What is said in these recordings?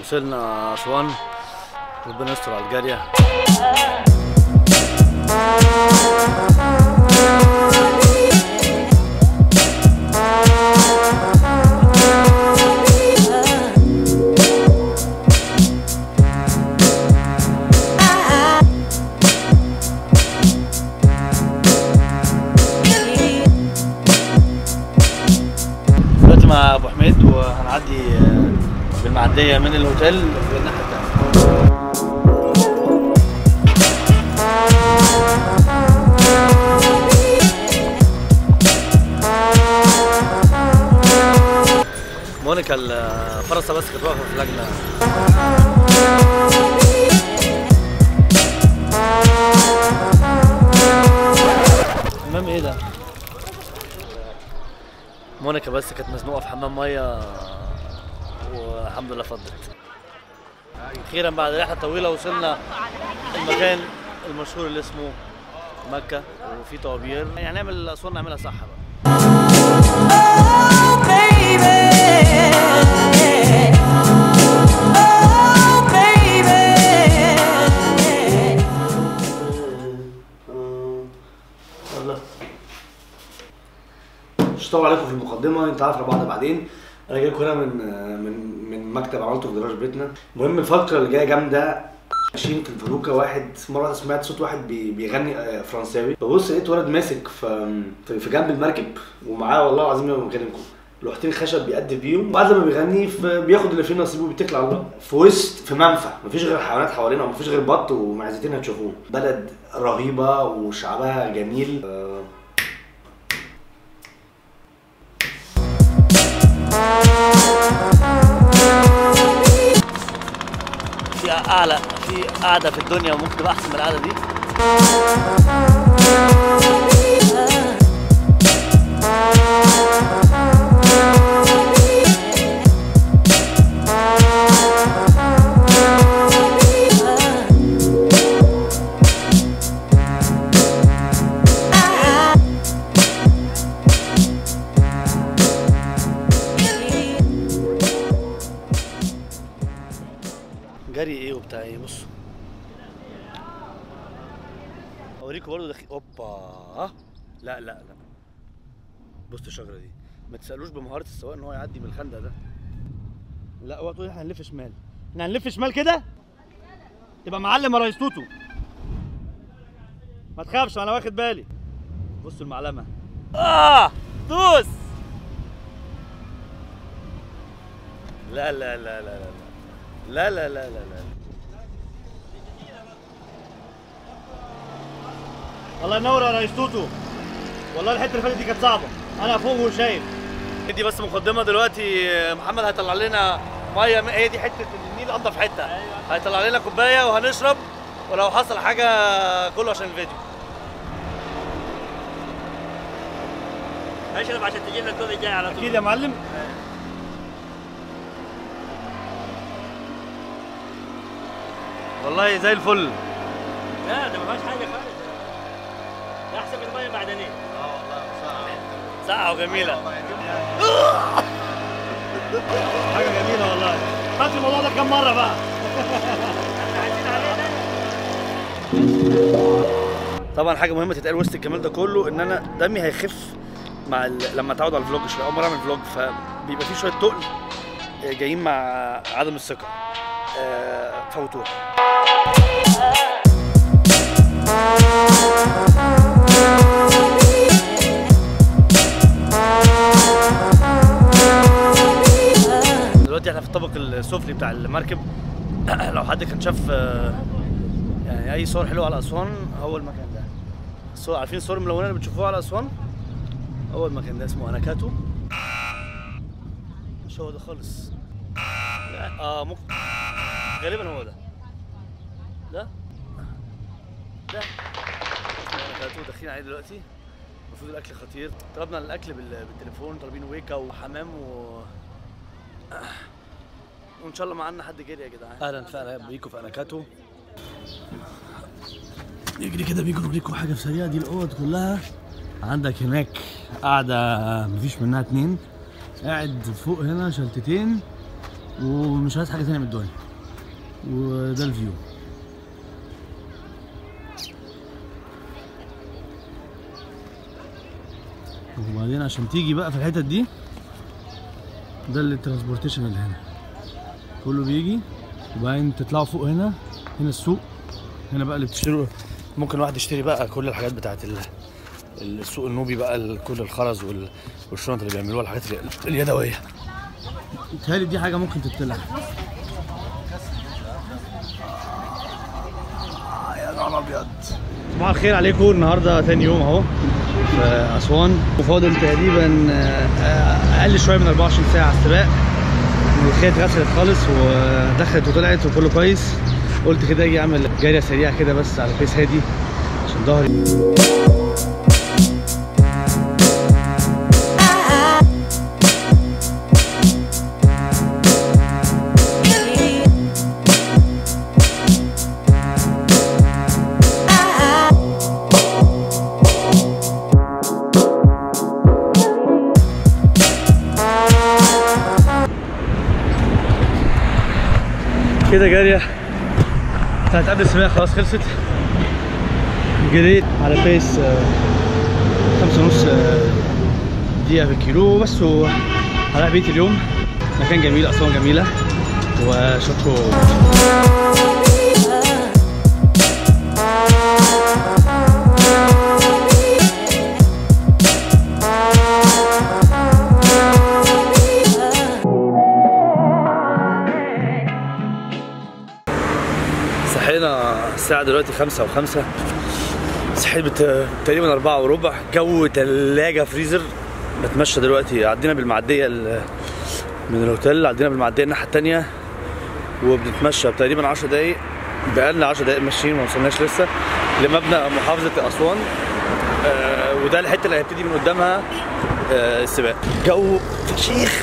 وصلنا اسوان ربنا يستر على الجاريه دلوقتي مع ابو حميد وهنعدي بالمعديه من الهوتيل للناحيه الثانيه مونيكا الفرصه بس كانت واقفه في لجنه المهم ايه ده؟ مونيكا بس كانت مزنوقه في حمام ميه والحمد لله فضت اخيرا بعد رحله طويله وصلنا المكان المشهور اللي اسمه مكه وفي طوابير يعني نعمل اسوان نعملها صح بقى الله مش طول عليكم في المقدمه انت عارف بعض بعدين انا جاي هنا من من من مكتب عملته في جراج بيتنا المهم الفتره اللي جايه جامده ماشيين في الفلوكه واحد مره واحدة سمعت صوت واحد بي- بيغني آه، فرنساوي ببص لقيت ولد ماسك في في في جنب المركب ومعاه والله العظيم ما بكلمكم لوحتين خشب بيقدم بيهم بعد ما بيغني ف- بياخد اللي فيه نصيبه وبيتكل على الله في وسط في منفى مفيش غير حيوانات حوالينا ومفيش غير بط ومعزتين هتشوفوه بلد رهيبه وشعبها جميل آه، في اعلى في قاعده في الدنيا وممكن تبقى احسن من القعده دي جري ايه وبتاع ايه بصوا اوريكم برضه دخي اوبا لا لا لا بصوا الشجره دي ما تسالوش بمهاره السواق ان هو يعدي من الخندق ده لا اوعى تقول احنا هنلف شمال احنا هنلف شمال كده تبقى معلم يا ريس توتو ما تخافش انا واخد بالي بصوا المعلمه اه دوس لا لا لا لا لا لا لا لا لا لا لا الله ينور يا ريس توتو والله الحته اللي فاتت دي كانت صعبه انا فوق وشايف دي بس مقدمه دلوقتي محمد هيطلع لنا ميه هي دي حته النيل انضف حته هيطلع لنا كوبايه وهنشرب ولو حصل حاجه كله عشان الفيديو اشرب عشان تجي لنا الدور الجاي على طول اكيد يا معلم والله زي الفل لا ده ما فيهاش حاجه خالص ده احسن من الميه المعدنيه ساقعة وجميلة حاجة جميلة والله خدت الموضوع ده كم مرة بقى عايزين علينا طبعا حاجة مهمة تتقال وسط الجمال ده كله ان انا دمي هيخف مع ال... لما اتعود على الفلوج شوية اول مرة اعمل فلوج فبيبقى فيه شوية تقل آه، جايين مع عدم الثقة آه، فوتوها دلوقتي احنا في الطابق السفلي بتاع المركب لو حد كان شاف آه، يعني اي صور حلوه على اسوان هو المكان ده الصور عارفين الصور الملونه اللي بتشوفوها على اسوان هو المكان ده اسمه اناكاتو مش هو ده خالص لا اه ممكن غالبا هو ده ده ده اسمه اناكاتو داخلين عليه دلوقتي المفروض الاكل خطير طلبنا الاكل بال- بالتليفون طالبين ويكا وحمام و وان شاء الله معانا حد جري يا جدعان اهلا فعلا بيكم في اناكاتو نجري كده بيجروا بيكم حاجه في سريعه دي الاوض كلها عندك هناك قاعده مفيش منها اتنين قاعد فوق هنا شلتتين ومش عايز حاجه تانية من الدنيا وده الفيو وبعدين عشان تيجي بقى في الحتت دي ده اللي الترانسبورتيشن اللي هنا كله بيجي وبعدين تطلعوا فوق هنا هنا السوق هنا بقى اللي بتشتروا ممكن واحد يشتري بقى كل الحاجات بتاعت ال- السوق النوبي بقى ال- كل الخرز وال- والشنط اللي بيعملوها الحاجات ال- اليدويه بتهيألي دي حاجه ممكن تطلع آه يا نهار ابيض صباح الخير عليكم النهارده تاني يوم اهو في اسوان وفاضل تقريبا آه، آه، اقل شويه من 24 ساعه على السباق الخيط اتغسلت خالص ودخلت وطلعت وكله كويس قلت كده اجي اعمل جاريه سريعه كده بس على فيس هادي عشان ظهري كده جاريه بتاعت قبل السباق خلاص خلصت جريت على بيس آه، خمسة ونص آه، دقيقة في الكيلو بس وهروح بيت اليوم مكان جميل أسوان جميلة وأشوفكم صحينا الساعة دلوقتي خمسة وخمسة صحيت بت... تقريبا أربعة وربع جو تلاجة فريزر بتمشى دلوقتي عدينا بالمعدية ال... من الهوتيل عدينا بالمعدية الناحية التانية وبنتمشى تقريبا 10 دقايق بقالنا 10 دقايق ماشيين ما وصلناش لسه لمبنى محافظة أسوان آه وده الحتة اللي هيبتدي من قدامها آه السباق جو فشيخ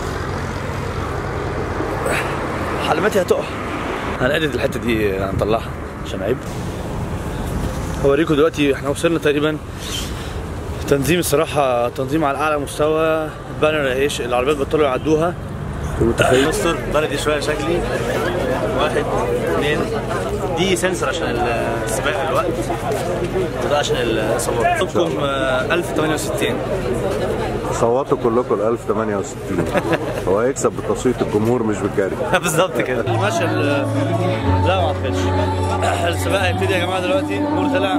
حلمتي هتقع هنقلد الحته دي هنطلعها عشان عيب هوريكم دلوقتي احنا وصلنا تقريبا تنظيم الصراحه تنظيم على اعلى مستوى البانر ايش العربيات بطلوا يعدوها ومتخيل مستر بلدي شويه شكلي واحد اثنين دي سنسور عشان السباق الوقت وده عشان الصور رقم 1068 صوتوا كلكم ال 1068 هو هيكسب بتصويت الجمهور مش بالجري بالظبط كده المشي ال- لا ما اعتقدش السباق هيبتدي يا جماعه دلوقتي النور طلع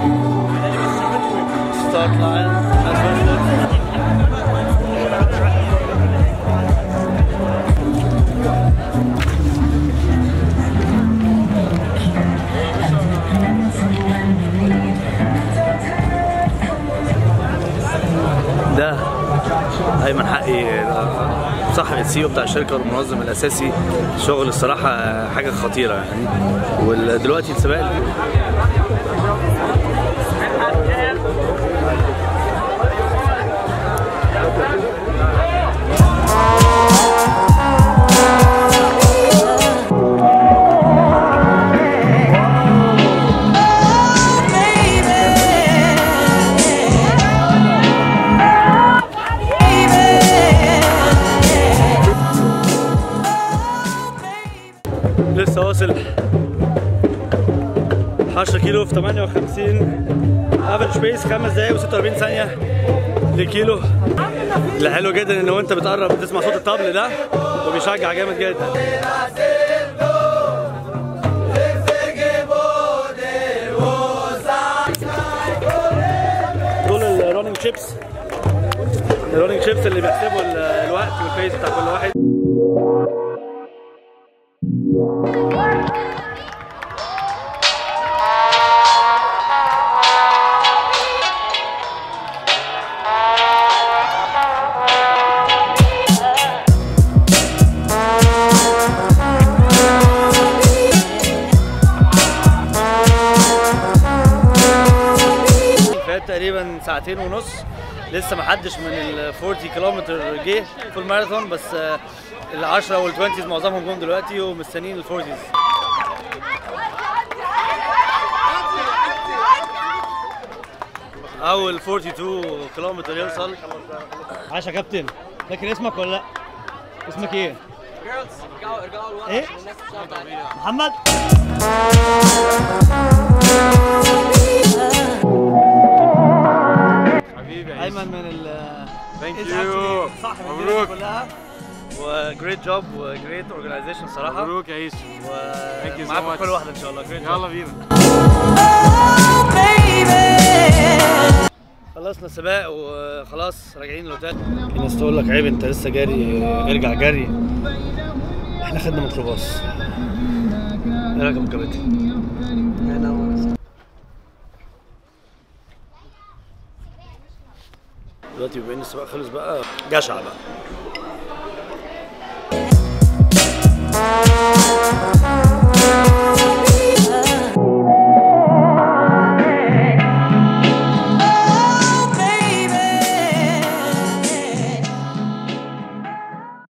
ستارت لاين ده ايمن حقي صاحب السي او بتاع الشركه والمنظم الاساسي شغل الصراحه حاجه خطيره يعني ودلوقتي السباق لسه واصل 10 كيلو في 58 افريج بيس 5 دقايق و46 ثانية لكيلو اللي حلو جدا ان وانت بتقرب بتسمع صوت الطبل ده وبيشجع جامد جدا دول الرونينج شيبس الرونينج شيبس اللي بيحسبوا ال- الوقت والبيس بتاع كل واحد فات تقريبا ساعتين ونص لسه ما حدش من ال 40 كيلومتر جه في الماراثون بس آه، ال 10 وال 20 معظمهم جم دلوقتي ومستنيين ال 40 اول 42 كيلومتر يوصل عاش يا كابتن فاكر اسمك ولا لا؟ اسمك ايه؟ ايه محمد حبيبي يا ايمن من ال ثانك It's يو actually صح من الدنيا مبروك كلها وجريت جوب وجريت اورجنايزيشن صراحه مبروك يا يوسف Thank you so ومعاكم much. كل واحده ان شاء الله جريت يلا بينا خلصنا سباق وخلاص راجعين الاوتيل في ناس تقول لك عيب انت لسه جاري ارجع جري احنا خدنا ميكروباص ايه رايك يا أبو كابتن؟ دلوقتي بما ان السباق خلص بقى جشع بقى